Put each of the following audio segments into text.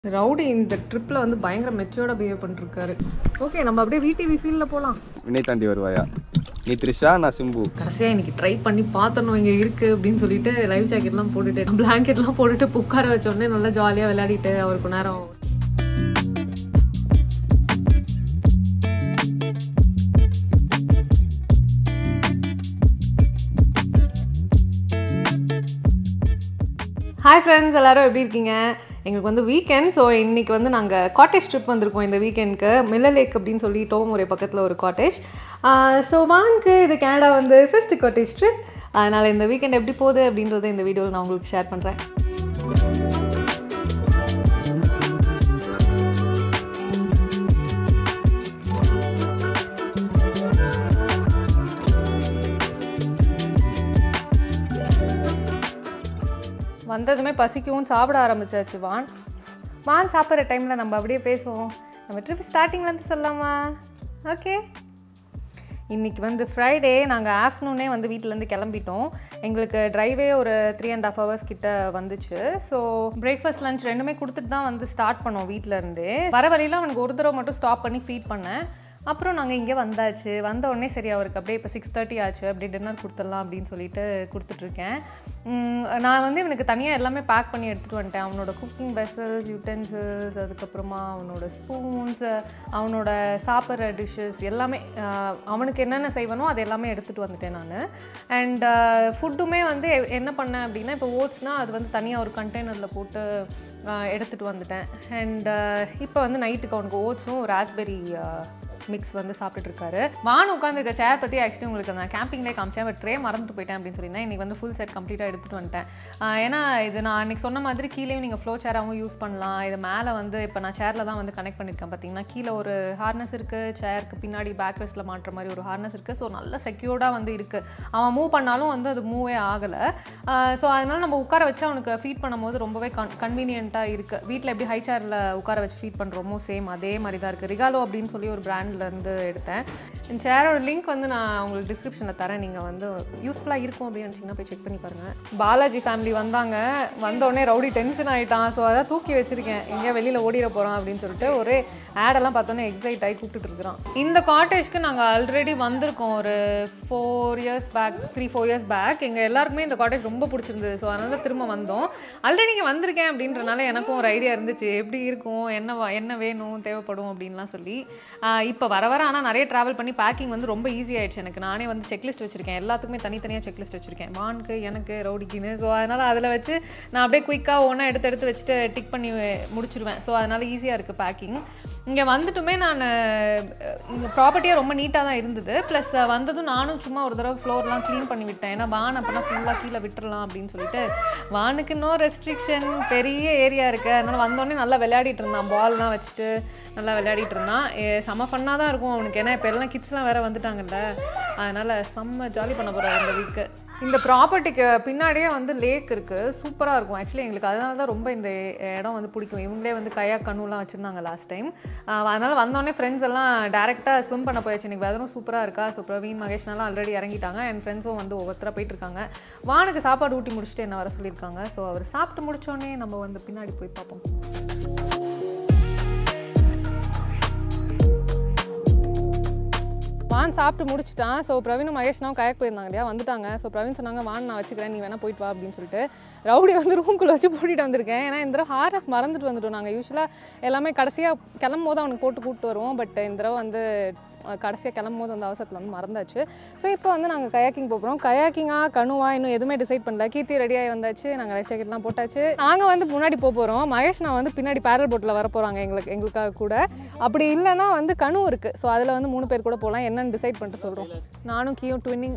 rowdy இந்த ட்ரிப்பில் வந்து பயங்கர மெச்சோர்டாக பிஹேவ் பண்ணிருக்காரு ஓகே நம்ம அப்படியே விடிவி ஃபீல்டில் போகலாம் வினை தாண்டி வருவாயா நீ த்ரிஷா நான் சிம்பு கடைசியாக இன்னைக்கு ட்ரை பண்ணி பார்த்தணும் இங்கே இருக்குது அப்படின்னு சொல்லிட்டு லைஃப் ஜாக்கெட்லாம் போட்டுட்டு பிளாங்கெட்லாம் போட்டுட்டு உட்கார வச்ச உடனே நல்லா ஜாலியாக விளையாடிட்டு அவருக்கு நேரம் ஹாய் ஃப்ரெண்ட்ஸ் எல்லாரும் எப்படி இருக்கீங்க எங்களுக்கு வந்து வீக்கெண்ட் ஸோ இன்னைக்கு வந்து நாங்கள் காட்டேஜ் ட்ரிப் வந்திருக்கோம் இந்த வீக்கெண்ட்க்கு மில்ல லேக் அப்படின்னு சொல்லி டோமுறை பக்கத்தில் ஒரு காட்டேஜ் ஸோ வாங்க்கு இது கனடா வந்து ஃபர்ஸ்ட் காட்டேஜ் ட்ரிப் அதனால் இந்த வீக்கெண்ட் எப்படி போகுது அப்படின்றத இந்த வீடியோவில் நான் உங்களுக்கு ஷேர் பண்ணுறேன் வந்ததுமே பசிக்கவும் சாப்பிட ஆரம்பிச்சாச்சு வான் வான் சாப்பிட்ற டைமில் நம்ம அப்படியே பேசுவோம் நம்ம ட்ரிப் ஸ்டார்டிங்லேருந்து சொல்லலாமா ஓகே இன்றைக்கி வந்து ஃப்ரைடே நாங்கள் ஆஃப்டர்நூனே வந்து வீட்டிலேருந்து கிளம்பிட்டோம் எங்களுக்கு ட்ரைவே ஒரு த்ரீ அண்ட் ஹாஃப் ஹவர்ஸ் கிட்ட வந்துச்சு ஸோ பிரேக்ஃபாஸ்ட் லஞ்ச் ரெண்டுமே கொடுத்துட்டு தான் வந்து ஸ்டார்ட் பண்ணோம் வீட்டிலேருந்து வர வழியில் அவனுக்கு ஒரு தடவை மட்டும் ஸ்டாப் பண்ணி ஃபீட் பண்ணேன் அப்புறம் நாங்கள் இங்கே வந்தாச்சு வந்த உடனே சரி அவருக்கு அப்படியே இப்போ சிக்ஸ் தேர்ட்டி ஆச்சு அப்படியே டின்னர் கொடுத்துடலாம் அப்படின்னு சொல்லிட்டு கொடுத்துட்ருக்கேன் உம், நான் வந்து இவனுக்கு தனியாக எல்லாமே பேக் பண்ணி எடுத்துகிட்டு வந்துட்டேன் அவனோட குக்கிங் வெசல்ஸ் யூட்டென்சில்ஸ் அதுக்கப்புறமா அவனோட ஸ்பூன்ஸ் அவனோட சாப்பிட்ற டிஷ்ஷஸ் எல்லாமே ஆஹ், அவனுக்கு என்னென்ன செய்வனோ அது எல்லாமே எடுத்துகிட்டு வந்துட்டேன் நான் அண்ட் ஃபுட்டுமே வந்து எ- என்ன பண்ணேன் அப்படின்னா இப்போ ஓட்ஸ்னால் அது வந்து தனியாக ஒரு கண்டெய்னரில் போட்டு எடுத்துகிட்டு வந்துட்டேன் அண்ட் இப்போ வந்து நைட்டுக்கு அவனுக்கு ஓட்ஸும் ராஸ்பெரி மிக்ஸ் வந்து சாப்பிட்டுட்டு இருக்காரு வான் உட்காந்துருக்க சேர் பற்றி ஆக்சுவலி உங்களுக்கு நான் கேம்பிங்லேயே காமிச்சேன் பட் ட்ரே மறந்துட்டு போயிட்டேன் அப்படின்னு சொல்லியிருந்தேன் இன்றைக்கி வந்து ஃபுல் செட் கம்ப்ளீட்டாக எடுத்துகிட்டு வந்துட்டேன் ஆஹ் ஏன்னா இது நான் அன்றைக்கி சொன்ன மாதிரி கீழேயும் நீங்கள் ஃப்ளோ சேராகவும் யூஸ் பண்ணலாம் இது மேலே வந்து இப்போ நான் சேரில் தான் வந்து கனெக்ட் பண்ணியிருக்கேன் பார்த்தீங்கன்னா கீழே ஒரு ஹார்னஸ் இருக்குது சேருக்கு பின்னாடி பேக் ரெஸ்ட்டில் மாட்டுற மாதிரி ஒரு ஹார்னஸ் இருக்குது ஸோ நல்ல செக்யூர்டாக வந்து இருக்குது அவன் மூவ் பண்ணாலும் வந்து அது மூவே ஆகலை ஸோ அதனால் நம்ம உட்கார வச்சு அவனுக்கு ஃபீட் பண்ணும்போது ரொம்பவே கன் கன்வீனியண்ட்டாக இருக்குது வீட்டில் எப்படி ஹை சேரில் உட்கார வச்சு ஃபீட் பண்ணுறோமோ சேம் அதே மாதிரி தான் இருக்குது ரிகாலோ அப்படின்னு சொல்லி ஒரு brand ல இருந்து எடுத்தேன் இந்த சேரோட லிங்க் வந்து நான் உங்களுக்கு டிஸ்கிரிப்ஷனில் தரேன் நீங்கள் வந்து யூஸ்ஃபுல்லாக இருக்கும் அப்படின்னு நினச்சிங்கன்னா போய் செக் பண்ணி பாருங்கள் பாலாஜி ஃபேமிலி வந்தாங்க வந்த உடனே ரவுடி டென்ஷன் ஆகிட்டான் ஸோ அதான் தூக்கி வச்சிருக்கேன் எங்கேயா வெளியில் ஓடிட போகிறான் அப்படின்னு சொல்லிட்டு ஒரே ஆடெல்லாம் பார்த்தோன்னே எக்ஸைட் ஆகி கூப்பிட்டுட்டு இருக்கிறான் இந்த காட்டேஜ்க்கு நாங்கள் ஆல்ரெடி வந்திருக்கோம் ஒரு four years back three four years back எங்கள் எல்லாருக்குமே இந்த காட்டேஜ் ரொம்ப பிடிச்சிருந்தது ஸோ அதனால தான் திரும்ப வந்தோம் ஆல்ரெடி இங்கே வந்திருக்கேன் அப்படின்றனால எனக்கும் ஒரு ஐடியா இருந்துச்சு எப்படி இருக்கும் என்ன வா- என்ன வேணும் தேவைப்படும் அப்படின்லாம் சொல்லி இப்போ வர வர ஆனால் நிறைய ட்ராவல் பண்ணி பேக்கிங் வந்து ரொம்ப ஈஸி ஆயிடுச்சு எனக்கு நானே வந்து செக்லிஸ்ட் வச்சிருக்கேன் எல்லாத்துக்குமே தனித்தனியாக செக்லிஸ்ட் வச்சிருக்கேன் வானுக்கு எனக்கு ரவுடிக்குன்னு ஸோ அதனால் அதில் வச்சு நான் அப்படியே குயிக்காக ஒன்றா எடுத்து எடுத்து வச்சுட்டு டிக் பண்ணி முடிச்சிருவேன் ஸோ அதனால் ஈஸியாக இருக்குது பேக்கிங் இங்கே வந்துட்டுமே நான் இங்கே ப்ராப்பர்ட்டியாக ரொம்ப நீட்டாக தான் இருந்தது ப்ளஸ் வந்ததும் நானும் சும்மா ஒரு தடவை ஃப்ளோர்லாம் க்ளீன் பண்ணி விட்டேன் ஏன்னா வான் அப்போனா ஃபுல்லாக கீழே விட்டுறலாம் அப்படின்னு சொல்லிட்டு வானுக்கு நோ ரெஸ்ட்ரிக்ஷன் பெரிய ஏரியா இருக்குது அதனால் வந்தோடனே நல்லா விளையாடிட்டு இருந்தான் பால்லாம் வச்சுட்டு நல்லா விளையாடிட்டு இருந்தான் ஏ, செம ஃபன்னாக தான் இருக்கும் அவனுக்கு ஏன்னா இப்போ எல்லாம் கிட்ஸ்லாம் வேறு வந்துட்டாங்கல்ல அதனால் செம்ம ஜாலி பண்ண போகிறார் இந்த வீக்கு இந்த ப்ராப்பர்ட்டிக்கு பின்னாடியே வந்து லேக் இருக்குது சூப்பராக இருக்கும் ஆக்சுவலி எங்களுக்கு அதனால தான் ரொம்ப இந்த இடம் வந்து பிடிக்கும் இவங்களே வந்து கையா கண்ணுலாம் வச்சுருந்தாங்க லாஸ்ட் டைம் அதனால் வந்தோடனே ஃப்ரெண்ட்ஸ் எல்லாம் டேரெக்டாக ஸ்விம் பண்ண போயாச்சு இன்னைக்கு வெதரும் சூப்பராக இருக்கா ஸோ பிரவீன் மகேஷ்னாலாம் ஆல்ரெடி இறங்கிட்டாங்க என் ஃப்ரெண்ட்ஸும் வந்து ஒவ்வொருத்தராக போயிட்டு இருக்காங்க வானுக்கு சாப்பாடு ஊட்டி முடிச்சுட்டு என்ன வர சொல்லியிருக்காங்க ஸோ அவர் சாப்பிட்டு முடிச்சோடனே நம்ம வந்து பின்னாடி போய் பார்ப்போம் வான் சாப்பிட்டு முடிச்சிட்டான் ஸோ பிரவீனும் மகேஷ்னாவும் கயக் போயிருந்தாங்க இல்லையா வந்துட்டாங்க ஸோ பிரவீன் சொன்னாங்க வான் நான் வச்சுக்கிறேன் நீ வேணா போயிட்டு வா அப்படின்னு சொல்லிட்டு ரவுடி வந்து ரூம்குள்ளே வச்சு பூட்டிட்டு வந்திருக்கேன் ஏன்னா இந்த தடவை ஹார்னஸ் மறந்துட்டு வந்துட்டோம் நாங்கள் யூஸ்வலாக எல்லாமே கடைசியாக கிளம்பும் போது அவனுக்கு போட்டு கூப்பிட்டு வருவோம் பட் இந்த தடவை வந்து கடைசியாக கிளம்பும் போது அந்த அவசரத்தில் வந்து மறந்தாச்சு ஸோ இப்போ வந்து நாங்கள் கயாக்கிங் போகிறோம் கயாக்கிங்கா கனுவா இன்னும் எதுவுமே டிசைட் பண்ணல கீர்த்தி ரெடியாகி வந்தாச்சு நாங்கள் லைஃப் ஜாக்கெட்லாம் போட்டாச்சு நாங்கள் வந்து முன்னாடி போக போகிறோம் மகேஷ் நான் வந்து பின்னாடி பேரல் போட்டில் வர போகிறாங்க எங்களுக்கு எங்களுக்காக கூட அப்படி இல்லைன்னா வந்து கனு இருக்குது ஸோ அதில் வந்து மூணு பேர் கூட போகலாம் என்னன்னு டிசைட் பண்ணிட்டு சொல்கிறோம் நானும் கீயும் ட்வின்னிங்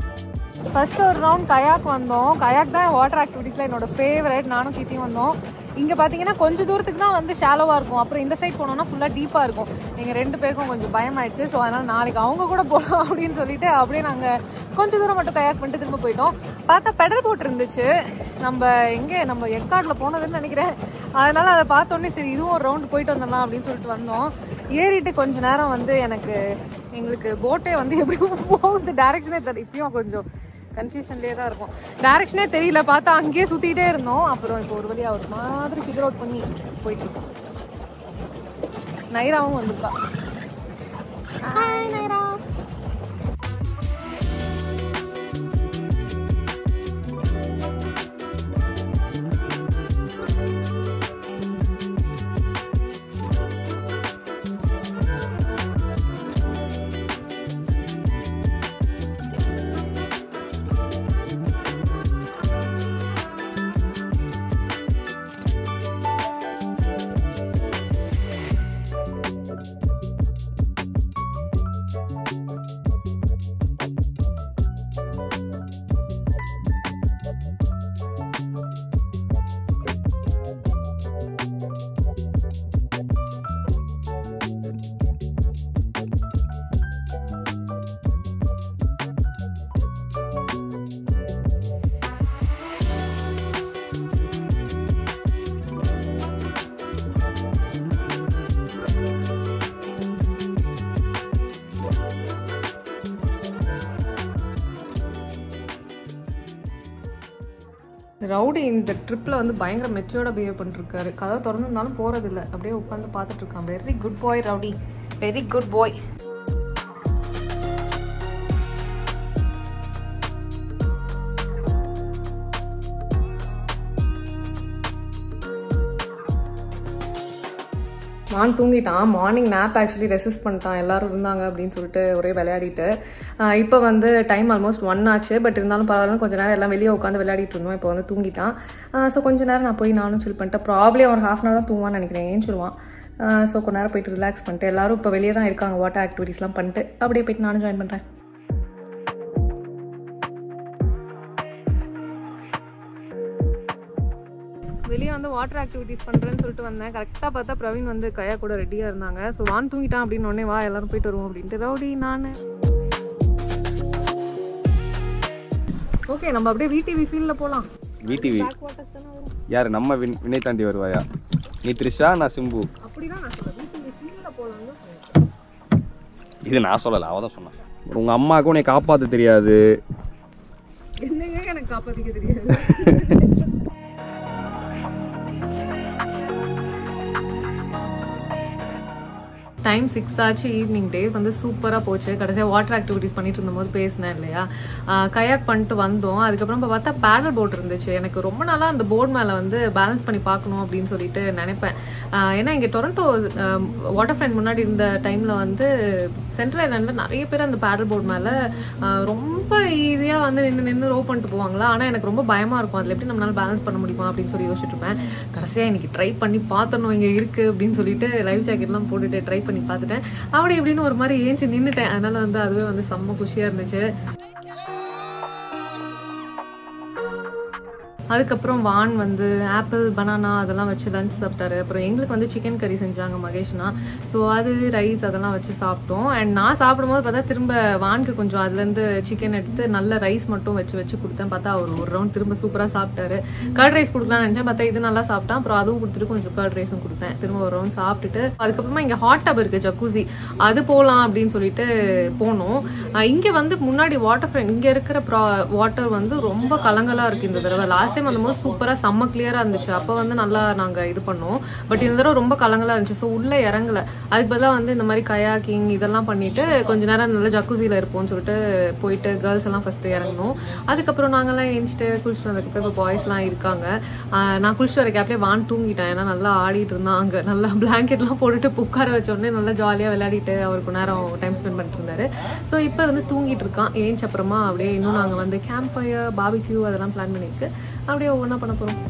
ஃபர்ஸ்ட் ஒரு ரவுண்ட் கயாக் வந்தோம் கயாக் தான் வாட்டர் ஆக்டிவிட்டீஸில் என்னோட ஃபேவரட் நானும் கீத்தியும் வந்தோம் இங்கே பார்த்தீங்கன்னா கொஞ்சம் தூரத்துக்கு தான் வந்து ஷாலோவாக இருக்கும் அப்புறம் இந்த சைட் போனோம்னா ஃபுல்லாக டீப்பாக இருக்கும் எங்கள் ரெண்டு பேருக்கும் கொஞ்சம் பயமாயிடுச்சு ஸோ அதனால் நாளைக்கு அவங்க கூட போகலாம் அப்படின்னு சொல்லிட்டு அப்படியே நாங்கள் கொஞ்சம் தூரம் மட்டும் கயாக் பண்ணிட்டு திரும்ப போயிட்டோம் பார்த்தா பெடல் போட் இருந்துச்சு நம்ம எங்கே நம்ம எக்கார்டில் போனதுன்னு நினைக்கிறேன் அதனால அதை பார்த்தோன்னே சரி இதுவும் ஒரு ரவுண்டு போயிட்டு வந்துடலாம் அப்படின்னு சொல்லிட்டு வந்தோம் ஏறிட்டு கொஞ்ச நேரம் வந்து எனக்கு எங்களுக்கு போட்டே வந்து எப்படி போகுது டேரக்ஷனே தெரியல இப்பயும் கொஞ்சம் கன்ஃபியூஷன்லேயே தான் இருக்கும் டேரக்ஷனே தெரியல பார்த்தா அங்கேயே சுற்றிட்டே இருந்தோம் அப்புறம் இப்போ ஒரு வழியாக ஒரு மாதிரி ஃபிகர் அவுட் பண்ணி போயிட்டு இருக்கோம் நைராவும் வந்திருக்கா ஹாய் நைரா ரவுடி இந்த ட்ரிப்பில் வந்து பயங்கர மெச்சோர்டாக பிஹேவ் பண்ணிருக்காரு கதவை திறந்துருந்தாலும் போகிறதில்ல அப்படியே உட்காந்து பார்த்துட்டு இருக்கான் very good boy rowdy very good boy நான் தூங்கிட்டான் மார்னிங் நேப் ஆக்சுவலி ரெசிஸ்ட் பண்ணிட்டான் எல்லாரும் இருந்தாங்க அப்படின்னு சொல்லிட்டு ஒரே விளையாடிட்டு இப்போ வந்து டைம் ஆல்மோஸ்ட் ஒன் ஆச்சு பட் இருந்தாலும் பரவாயில்ல கொஞ்ச நேரம் எல்லாம் வெளியே உட்காந்து விளையாடிட்டு இருந்தோம் இப்போ வந்து தூங்கிட்டான் ஸோ கொஞ்ச நேரம் நான் போய் நானும் சில் பண்ணிட்டேன் ப்ராப்ளி அவன் ஹாஃப் அன் தான் தூங்குவான்னு நினைக்கிறேன் ஏஞ்சிருவான் ஸோ கொஞ்ச நேரம் போயிட்டு ரிலாக்ஸ் பண்ணிட்டு எல்லாரும் இப்போ வெளியே தான் இருக்காங்க வாட்டர் ஆக்டிவிட்டீஸ்லாம் பண்ணிட்டு அப்படியே போயிட்டு நானும் ஜாயின் பண்ணுறேன் வெளியே வந்து வாட்டர் ஆக்டிவிட்டீஸ் பண்ணுறேன்னு சொல்லிட்டு வந்தேன் கரெக்டாக பார்த்தா பிரவீன் வந்து கையா கூட ரெடியாக இருந்தாங்க ஸோ வான் தூங்கிட்டான் அப்படின்னு உடனே வா எல்லாரும் போயிட்டு வருவோம் அப்படின்ட்டு ரவுடி நான் ஓகே நம்ம அப்படியே விடிவி ஃபீல்டில் போகலாம் விடிவி பேக் வாட்டர்ஸ் தானே வரும் யார் நம்ம வின் வினை தாண்டி வருவாயா நீ த்ரிஷா நான் சிம்பு அப்படிதான் நான் சொல்கிறேன் விடிவி ஃபீல்டில் போகலாம்னு இது நான் சொல்லலை அவ தான் சொன்னான் உங்கள் அம்மாவுக்கு உன்னை காப்பாற்ற தெரியாது என்னங்க எனக்கு காப்பாற்றிக்க தெரியாது டைம் சிக்ஸ் ஆச்சு ஈவினிங் டே வந்து சூப்பராக போச்சு கடைசியாக வாட்டர் ஆக்டிவிட்டீஸ் பண்ணிட்டு இருந்தபோது பேசினேன் இல்லையா கயாக் பண்ணிட்டு வந்தோம் அதுக்கப்புறம் இப்போ பார்த்தா பேடல் போட் இருந்துச்சு எனக்கு ரொம்ப நாளாக அந்த போர்டு மேலே வந்து பேலன்ஸ் பண்ணி பார்க்கணும் அப்படின்னு சொல்லிட்டு நினைப்பேன் ஆஹ் ஏன்னா இங்கே டொரண்டோ வாட்டர் ஃப்ரண்ட் முன்னாடி இருந்த டைமில் வந்து சென்ட்ரல் ஐலாண்டில் நிறைய பேர் அந்த பேடல் போர்டு மேலே ரொம்ப ஈஸியாக வந்து நின்று நின்று ரோ பண்ணிட்டு போவாங்களா ஆனால் எனக்கு ரொம்ப பயமாக இருக்கும் அதில் எப்படி நம்மளால பேலன்ஸ் பண்ண முடியுமா அப்படின்னு சொல்லி யோசிச்சுட்டு இருப்பேன் கடைசியாக இன்னைக்கு ட்ரை பண்ணி பார்த்தணும் இங்கே இருக்குது அப்படின்னு சொல்லிட்டு லைவ் ஜாக்கெட்லாம் போட்டுட்டு ட்ரை பண்ணி பார்த்துட்டேன் அப்படி இப்படின்னு ஒரு மாதிரி ஏஞ்சி நின்றுட்டேன் அதனால வந்து அதுவே வந்து செம்ம குஷியாக இருந்துச்சு அதுக்கப்புறம் வான் வந்து ஆப்பிள் பனானா அதெல்லாம் வச்சு லஞ்ச் சாப்பிட்டாரு அப்புறம் எங்களுக்கு வந்து சிக்கன் கறி செஞ்சாங்க மகேஷ்னா ஸோ அது ரைஸ் அதெல்லாம் வச்சு சாப்பிட்டோம் அண்ட் நான் சாப்பிடும்போது பார்த்தா திரும்ப வானுக்கு கொஞ்சம் அதுலேருந்து சிக்கன் எடுத்து நல்ல ரைஸ் மட்டும் வச்சு வச்சு கொடுத்தேன் பார்த்தா அவர் ஒரு ரவுண்ட் திரும்ப சூப்பராக சாப்பிட்டாரு கர்ட் ரைஸ் கொடுக்கலாம்னு நினச்சேன் பார்த்தா இது நல்லா சாப்பிட்டான் அப்புறம் அதுவும் கொடுத்துட்டு கொஞ்சம் கர்ட் ரைஸும் கொடுத்தேன் திரும்ப ஒரு ரவுண்ட் சாப்பிட்டுட்டு அதுக்கப்புறமா இங்கே ஹாட் டப் இருக்குது ஜக்கூசி அது போகலாம் அப்படின்னு சொல்லிட்டு போனோம் இங்கே வந்து முன்னாடி வாட்டர் ஃப்ரண்ட் இங்கே இருக்கிற ப்ரா வாட்டர் வந்து ரொம்ப கலங்கலாக இருக்குது இந்த தடவை லாஸ்ட் டைம் அந்த போது சூப்பராக செம்ம கிளியராக இருந்துச்சு அப்போ வந்து நல்லா நாங்கள் இது பண்ணோம் பட் இந்த தடவை ரொம்ப கலங்கலாக இருந்துச்சு ஸோ உள்ளே இறங்கல அதுக்கு பதிலாக வந்து இந்த மாதிரி கயாக்கிங் இதெல்லாம் பண்ணிட்டு கொஞ்ச நேரம் நல்லா ஜக்கூசியில் இருப்போம்னு சொல்லிட்டு போயிட்டு கேர்ள்ஸ் எல்லாம் ஃபஸ்ட்டு இறங்கணும் அதுக்கப்புறம் நாங்கள்லாம் ஏஞ்சிட்டு குளிச்சுட்டு வந்ததுக்கப்புறம் இப்போ பாய்ஸ்லாம் இருக்காங்க ஆஹ் நான் குளிச்சுட்டு வர கேப்லேயே வான் தூங்கிட்டேன் ஏன்னா நல்லா ஆடிட்டு இருந்தான் அங்கே நல்லா பிளாங்கெட்லாம் போட்டுட்டு உட்கார வச்ச உடனே நல்லா ஜாலியாக விளையாடிட்டு அவருக்கு நேரம் டைம் ஸ்பெண்ட் பண்ணிட்டு இருந்தாரு ஸோ இப்போ வந்து தூங்கிட்டு இருக்கான் ஏஞ்சி அப்புறமா அப்படியே இன்னும் நாங்கள் வந்து கேம்ப் ஃபயர் பாபிக்யூ அதெல்லாம் பிளான் பண்ணியிருக்கு அப்படியே ஒவ்வொன்றா பண்ண போகிறோம்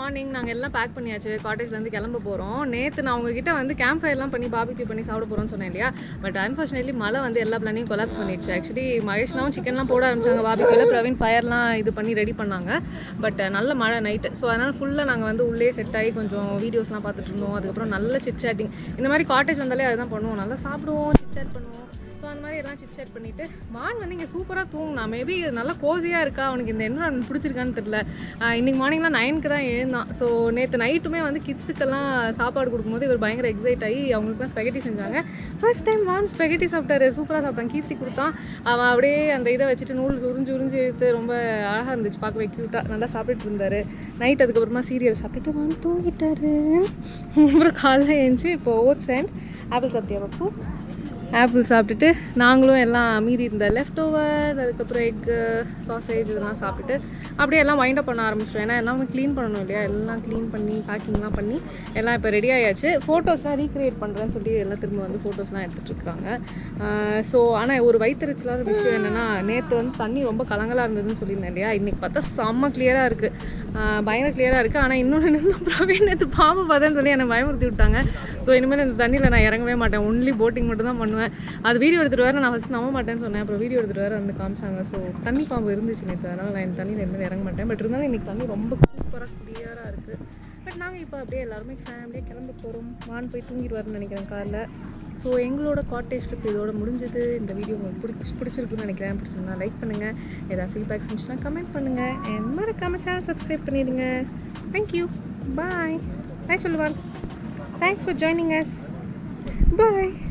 மார்னிங் நாங்கள் எல்லாம் பேக் பண்ணியாச்சு காட்டேஜ்லேருந்து கிளம்ப போகிறோம் நேற்று நான் உங்ககிட்ட வந்து கேம்ப் ஃபயர்லாம் பண்ணி பாபிக்யூ பண்ணி சாப்பிட போகிறோம்னு சொன்னேன் இல்லையா பட் அன்ஃபார்ச்சுனேட்லி மழை வந்து எல்லா பிளானையும் கொலாப்ஸ் பண்ணிடுச்சு ஆக்சுவலி மகேஷ்லாம் சிக்கன்லாம் போட ஆரம்பிச்சாங்க பாபிக்யூவில் பிரவீன் ஃபயர்லாம் இது பண்ணி ரெடி பண்ணாங்க பட் நல்ல மழை நைட்டு ஸோ அதனால் ஃபுல்லாக நாங்கள் வந்து உள்ளே செட் ஆகி கொஞ்சம் வீடியோஸ்லாம் பார்த்துட்டு இருந்தோம் அதுக்கப்புறம் நல்ல சிட் சேட்டிங் இந்த மாதிரி காட்டேஜ் வந்தாலே அதுதான் பண்ணுவோம் நல்லா சாப்பிடுவோம் சிட் சேட் பண்ணுவோம் ஸோ அந்த மாதிரி எல்லாம் சிட் சேட் பண்ணிட்டு மான் வந்து இங்கே சூப்பராக தூங்கினா மேபி நல்லா கோசியாக இருக்கா அவனுக்கு இந்த என்ன பிடிச்சிருக்கான்னு தெரியல ஆஹ் இன்னைக்கு மார்னிங்லாம் நைனுக்கு தான் எழுந்தான் ஸோ நேற்று நைட்டுமே வந்து கிட்ஸுக்கெல்லாம் சாப்பாடு கொடுக்கும்போது இவர் பயங்கர எக்ஸைட் ஆகி அவங்களுக்குலாம் ஸ்பெகட்டி செஞ்சாங்க ஃபர்ஸ்ட் டைம் வான் ஸ்பெகட்டி சாப்பிட்டாரு சூப்பராக சாப்பிட்டான் கீர்த்தி கொடுத்தான் அவன் அப்படியே அந்த இதை வச்சுட்டு நூடுல்ஸ் உறிஞ்சு உறிஞ்சு எடுத்து ரொம்ப அழகாக இருந்துச்சு பார்க்கவே க்யூட்டாக நல்லா சாப்பிட்டுட்டு இருந்தாரு நைட் அதுக்கப்புறமா சீரியல் சாப்பிட்டுட்டு வான் தூங்கிட்டாரு அப்புறம் காலைல எழுந்துச்சு இப்போ ஓட்ஸ் அண்ட் ஆப்பிள் சாப்பிட்டியா பப்பு ஆப்பிள் சாப்பிட்டுட்டு நாங்களும் எல்லாம் மீதி இருந்த லெஃப்ட் ஓவர் அதுக்கப்புறம் எக்கு சாசேஜ் இதெல்லாம் சாப்பிட்டுட்டு அப்படியே எல்லாம் வைண்ட் அப் பண்ண ஆரம்பிச்சிட்டோம் ஏன்னா எல்லாமே க்ளீன் பண்ணணும் இல்லையா எல்லாம் க்ளீன் பண்ணி பேக்கிங்லாம் பண்ணி எல்லாம் இப்போ ரெடி ஆயாச்சு ஃபோட்டோஸ்லாம் ரீக்ரியேட் பண்ணுறேன்னு சொல்லி எல்லாம் திரும்ப வந்து ஃபோட்டோஸ்லாம் எடுத்துகிட்டு இருக்காங்க ஸோ ஆனால் ஒரு வயிற்றுச்சலான விஷயம் என்னென்னா நேற்று வந்து தண்ணி ரொம்ப கலங்கலாக இருந்ததுன்னு சொல்லியிருந்தேன் இல்லையா இன்றைக்கி பார்த்தா செம்ம கிளியராக இருக்குது பயங்கர கிளியராக இருக்குது ஆனால் இன்னொன்று என்னென்னா பிரவீன் நேற்று பாம்பு பார்த்தேன்னு சொல்லி என்னை பயமுறுத்தி விட்டாங்க ஸோ இனிமேல் இந்த தண்ணியில் நான் இறங்கவே மாட்டேன் ஒன்லி போட்டிங் மட்டும் தான் பண்ணுவேன் அது வீடியோ எடுத்துகிட்டு வர நான் ஃபஸ்ட் நம்ப மாட்டேன்னு சொன்னேன் அப்புறம் வீடியோ எடுத்துகிட்டு வர வந்து காமிச்சாங்க ஸோ தண்ணி பாம்பு இருந்துச்சு நேற்று அதனால் நான் இந்த தண்ணியில் இனிமேல் இறங்க மாட்டேன் பட் இருந்தாலும் இன்றைக்கி தண்ணி ரொம்ப சூப்பராக கிளியராக இருக்குது பட் நாங்கள் இப்போ அப்படியே எல்லாருமே ஃபேமிலியாக கிளம்ப போகிறோம் வான் போய் தூங்கிடுவாருன்னு நினைக்கிறேன் காரில் ஸோ எங்களோட காட்டேஜ் ட்ரிப் இதோட முடிஞ்சது இந்த வீடியோ உங்களுக்கு பிடிச்சி பிடிச்சிருக்குன்னு நினைக்கிறேன் பிடிச்சிருந்தா லைக் பண்ணுங்கள் ஏதாவது ஃபீட்பேக்ஸ் இருந்துச்சுன்னா கமெண்ட் பண்ணுங்கள் அண்ட் மறக்காம சேனல் சப்ஸ்கிரைப் பண்ணிடுங்க தேங்க்யூ பாய் பாய் சொல்லுவாள் thanks for joining us bye